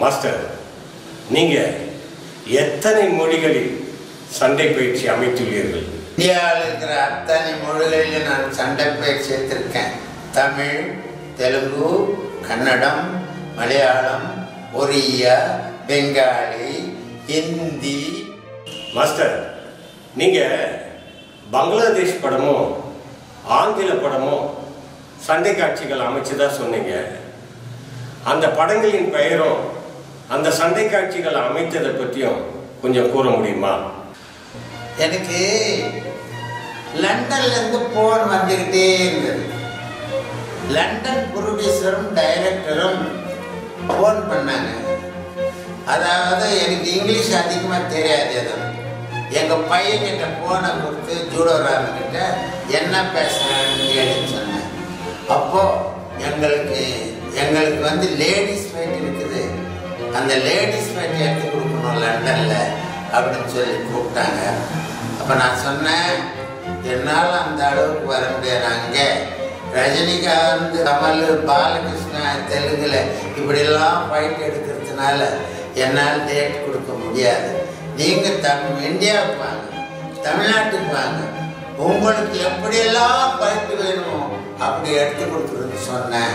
master நீங்க எத்தனை மொழிகளில் சண்டை பயிற்சி அமைத்துள்ளீர்கள் இந்தியாவில் இருக்கிற அத்தனை மொழிகளிலும் நான் சண்டை பயிற்சி எடுத்திருக்கேன் தமிழ் தெலுங்கு கன்னடம் மலையாளம் ஒரியா பெங்காலி ஹிந்தி மாஸ்டர் நீங்க பங்களாதேஷ் படமும் ஆங்கில படமும் சண்டை காட்சிகள் அமைச்சதா சொன்னீங்க அந்த படங்களின் பெயரும் அந்த சண்டை காட்சிகள் அமைத்ததை பற்றியும் கொஞ்சம் கூற முடியுமா எனக்கு லண்டன்ல இருந்து போன் வந்துக்கிட்டே இருந்தது லண்டன் ப்ரொடியூசரும் டைரக்டரும் ஃபோன் பண்ணாங்க அதாவது எனக்கு இங்கிலீஷ் அதிகமாக தெரியாது எதுவும் எங்கள் பையன்கிட்ட ஃபோனை கொடுத்து ஜூடோ ராமகிட்ட என்ன பேசுகிறான்னு கேளுன்னு சொன்னேன் அப்போது எங்களுக்கு எங்களுக்கு வந்து லேடிஸ் ஃபைட் இருக்குது அந்த லேடிஸ் ஃபைட் எடுத்து கொடுக்கணும் லண்டனில் அப்படின்னு சொல்லி கூப்பிட்டாங்க அப்போ நான் சொன்னேன் என்னால் அந்த அளவுக்கு வர முடியாது அங்கே ரஜினிகாந்த் கமல் பாலகிருஷ்ணா தெலுங்குல இப்படியெல்லாம் ஃபைட் எடுக்கிறதுனால என்னால் டேட் கொடுக்க முடியாது நீங்கள் தமிழ் இந்தியாவுக்கு வாங்க தமிழ்நாட்டுக்கு வாங்க உங்களுக்கு எப்படியெல்லாம் ஃபைட் வேணுமோ அப்படி எடுத்து கொடுக்குறதுன்னு சொன்னேன்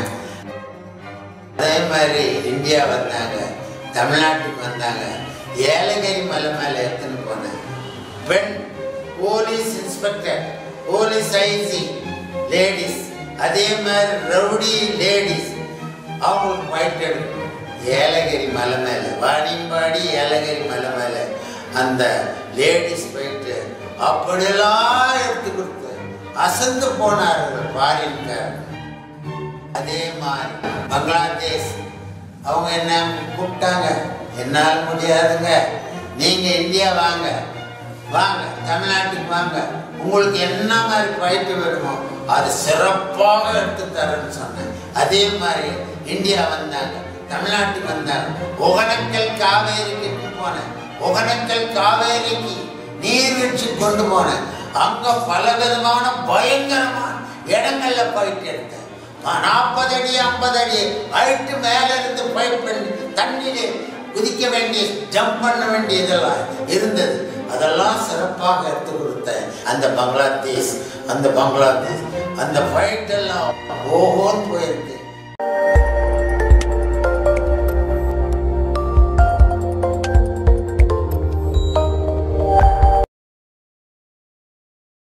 அதே மாதிரி இந்தியா வந்தாங்க தமிழ்நாட்டுக்கு வந்தாங்க ஏலகிரி மலை மேலே எடுத்துன்னு போனேன் பெண் police inspector police IC ladies அதே மாதிரி ரவுடி லேடிஸ் அவங்களுக்கு ஃபைட் எடுக்கணும் ஏலகிரி மலை மேலே வாணியம்பாடி ஏலகிரி மலை மேலே அந்த லேடிஸ் ஃபைட்டு அப்படியெல்லாம் எடுத்து கொடுத்து அசந்து போனார்கள் ஃபாரின்காரங்க அதே மாதிரி பங்களாதேஷ் அவங்க என்ன கூப்பிட்டாங்க என்னால் முடியாதுங்க நீங்க இந்தியா வாங்க வாங்க தமிழ்நாட்டுக்கு வாங்க உங்களுக்கு என்ன மாதிரி பயிற்சி வேணுமோ அது சிறப்பாக எடுத்து தரேன்னு சொன்னேன் அதே மாதிரி இந்தியா வந்தாங்க தமிழ்நாட்டுக்கு வந்தாங்க ஒகனக்கல் காவேரிக்கு போனேன் ஒகனக்கல் காவேரிக்கு நீர்வீழ்ச்சி கொண்டு போனேன் அங்க பல விதமான பயங்கரமான இடங்கள்ல போயிட்டு எடுத்தேன் நாற்பது அடி ஐம்பது அடி ஹைட்டு மேல இருந்து பைப் பண்ணி தண்ணியிலே குதிக்க வேண்டிய ஜம்ப் பண்ண வேண்டிய இதெல்லாம் இருந்தது அதெல்லாம் சிறப்பாக எடுத்து கொடுத்தேன் அந்த பங்களாதேஷ் அந்த பங்களாதேஷ் அந்த ஃபைட் எல்லாம் ஓஹோன்னு போயிருக்கு